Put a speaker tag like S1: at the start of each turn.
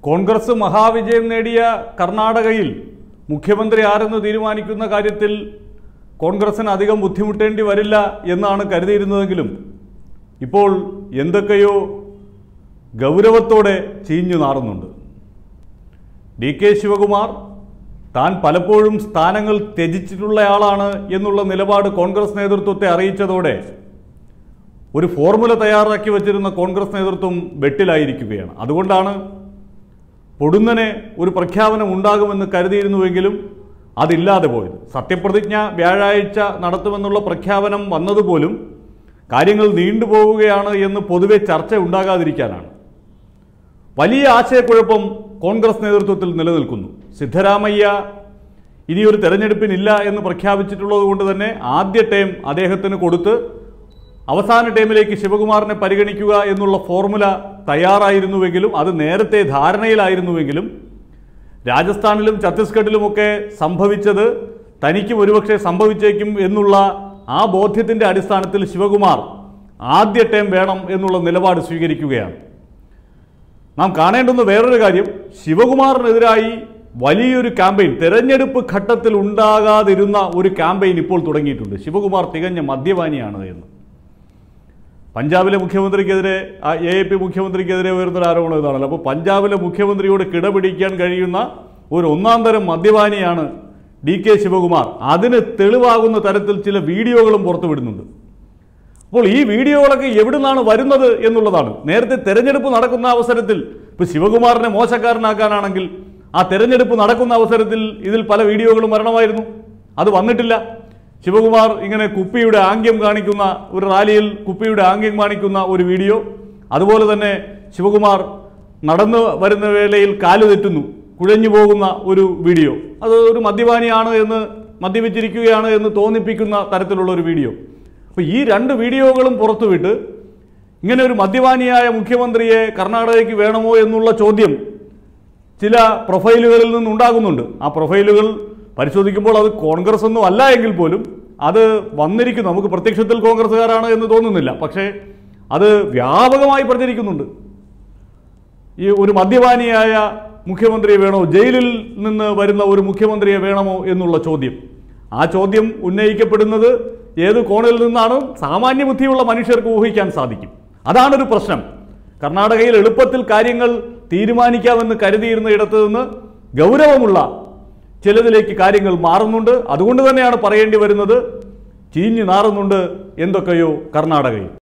S1: കോൺഗ്രസ് മഹാവിജയം നേടിയ കർണാടകയിൽ മുഖ്യമന്ത്രി ആരെന്ന് തീരുമാനിക്കുന്ന കാര്യത്തിൽ കോൺഗ്രസിന് അധികം ബുദ്ധിമുട്ടേണ്ടി വരില്ല എന്നാണ് കരുതിയിരുന്നതെങ്കിലും ഇപ്പോൾ എന്തൊക്കെയോ ഗൗരവത്തോടെ ചീഞ്ഞു നാറുന്നുണ്ട് ഡി കെ ശിവകുമാർ താൻ പലപ്പോഴും സ്ഥാനങ്ങൾ ത്യജിച്ചിട്ടുള്ളയാളാണ് എന്നുള്ള നിലപാട് കോൺഗ്രസ് നേതൃത്വത്തെ അറിയിച്ചതോടെ ഒരു ഫോർമുല തയ്യാറാക്കി വച്ചിരുന്ന കോൺഗ്രസ് നേതൃത്വം വെട്ടിലായിരിക്കുകയാണ് അതുകൊണ്ടാണ് പൊടുന്നനെ ഒരു പ്രഖ്യാപനം ഉണ്ടാകുമെന്ന് കരുതിയിരുന്നുവെങ്കിലും അതില്ലാതെ പോയത് സത്യപ്രതിജ്ഞ വ്യാഴാഴ്ച നടത്തുമെന്നുള്ള പ്രഖ്യാപനം വന്നതുപോലും കാര്യങ്ങൾ നീണ്ടുപോവുകയാണ് എന്ന് പൊതുവെ ചർച്ച ഉണ്ടാകാതിരിക്കാനാണ് വലിയ ആശയക്കുഴപ്പം കോൺഗ്രസ് നേതൃത്വത്തിൽ നിലനിൽക്കുന്നു സിദ്ധരാമയ്യ ഇനിയൊരു തെരഞ്ഞെടുപ്പിനില്ല എന്ന് പ്രഖ്യാപിച്ചിട്ടുള്ളത് കൊണ്ട് തന്നെ ആദ്യ ടൈം അദ്ദേഹത്തിന് കൊടുത്ത് അവസാന ടൈമിലേക്ക് ശിവകുമാറിനെ പരിഗണിക്കുക എന്നുള്ള ഫോർമുല തയ്യാറായിരുന്നുവെങ്കിലും അത് നേരത്തെ ധാരണയിലായിരുന്നുവെങ്കിലും രാജസ്ഥാനിലും ഛത്തീസ്ഗഡിലുമൊക്കെ സംഭവിച്ചത് തനിക്കും ഒരുപക്ഷെ സംഭവിച്ചേക്കും എന്നുള്ള ആ ബോധ്യത്തിന്റെ അടിസ്ഥാനത്തിൽ ശിവകുമാർ ആദ്യ ടൈം വേണം എന്നുള്ള നിലപാട് സ്വീകരിക്കുകയാണ് നാം കാണേണ്ടുന്ന വേറൊരു കാര്യം ശിവകുമാറിനെതിരായി വലിയൊരു ക്യാമ്പയിൻ തെരഞ്ഞെടുപ്പ് ഘട്ടത്തിൽ ഉണ്ടാകാതിരുന്ന ഒരു ക്യാമ്പയിൻ ഇപ്പോൾ തുടങ്ങിയിട്ടുണ്ട് ശിവകുമാർ തികഞ്ഞ മദ്യപാനിയാണ് എന്ന് പഞ്ചാബിലെ മുഖ്യമന്ത്രിക്കെതിരെ എ എ പി മുഖ്യമന്ത്രിക്കെതിരെ ഉയർന്നൊരു ആരോപണം ഇതാണല്ലോ അപ്പോൾ പഞ്ചാബിലെ മുഖ്യമന്ത്രിയോട് കിടപിടിക്കാൻ കഴിയുന്ന ഒരു ഒന്നാം തരം മദ്യപാനിയാണ് ഡി കെ ശിവകുമാർ അതിന് തെളിവാകുന്ന തരത്തിൽ ചില വീഡിയോകളും പുറത്തുവിടുന്നുണ്ട് അപ്പോൾ ഈ വീഡിയോകളൊക്കെ എവിടുന്നാണ് വരുന്നത് എന്നുള്ളതാണ് നേരത്തെ തെരഞ്ഞെടുപ്പ് നടക്കുന്ന അവസരത്തിൽ ഇപ്പൊ ശിവകുമാറിനെ മോശക്കാരനാക്കാനാണെങ്കിൽ ആ തെരഞ്ഞെടുപ്പ് നടക്കുന്ന അവസരത്തിൽ ഇതിൽ പല വീഡിയോകളും വരണമായിരുന്നു അത് വന്നിട്ടില്ല ശിവകുമാർ ഇങ്ങനെ കുപ്പിയുടെ ആംഗ്യം കാണിക്കുന്ന ഒരു റാലിയിൽ കുപ്പിയുടെ ആംഗ്യം കാണിക്കുന്ന ഒരു വീഡിയോ അതുപോലെ തന്നെ ശിവകുമാർ നടന്നു വരുന്ന വേളയിൽ കാല് തെറ്റുന്നു കുഴഞ്ഞു പോകുന്ന ഒരു വീഡിയോ അത് ഒരു മദ്യപാനിയാണ് എന്ന് മദ്യപിച്ചിരിക്കുകയാണ് എന്ന് തോന്നിപ്പിക്കുന്ന തരത്തിലുള്ള ഒരു വീഡിയോ അപ്പോൾ ഈ രണ്ട് വീഡിയോകളും പുറത്തുവിട്ട് ഇങ്ങനെ ഒരു മദ്യപാനിയായ മുഖ്യമന്ത്രിയെ കർണാടകയ്ക്ക് വേണമോ എന്നുള്ള ചോദ്യം ചില പ്രൊഫൈലുകളിൽ നിന്നുണ്ടാകുന്നുണ്ട് ആ പ്രൊഫൈലുകൾ പരിശോധിക്കുമ്പോൾ അത് കോൺഗ്രസ് ഒന്നും അല്ല എങ്കിൽ പോലും അത് വന്നിരിക്കുന്നു നമുക്ക് പ്രത്യക്ഷത്തിൽ കോൺഗ്രസ്സുകാരാണ് എന്ന് തോന്നുന്നില്ല പക്ഷേ അത് വ്യാപകമായി പ്രചരിക്കുന്നുണ്ട് ഈ ഒരു മദ്യപാനിയായ മുഖ്യമന്ത്രിയെ വേണോ ജയിലിൽ നിന്ന് വരുന്ന ഒരു മുഖ്യമന്ത്രിയെ വേണമോ എന്നുള്ള ചോദ്യം ആ ചോദ്യം ഉന്നയിക്കപ്പെടുന്നത് ഏത് കോണിൽ നിന്നാണ് സാമാന്യ ബുദ്ധിയുള്ള മനുഷ്യർക്ക് ഊഹിക്കാൻ സാധിക്കും അതാണൊരു പ്രശ്നം കർണാടകയിൽ എളുപ്പത്തിൽ കാര്യങ്ങൾ തീരുമാനിക്കാമെന്ന് കരുതിയിരുന്ന ഇടത്ത് നിന്ന് ഗൗരവമുള്ള ചിലതിലേക്ക് കാര്യങ്ങൾ മാറുന്നുണ്ട് അതുകൊണ്ട് തന്നെയാണ് പറയേണ്ടി വരുന്നത് ചീഞ്ഞു നാറുന്നുണ്ട് എന്തൊക്കെയോ കർണാടകയിൽ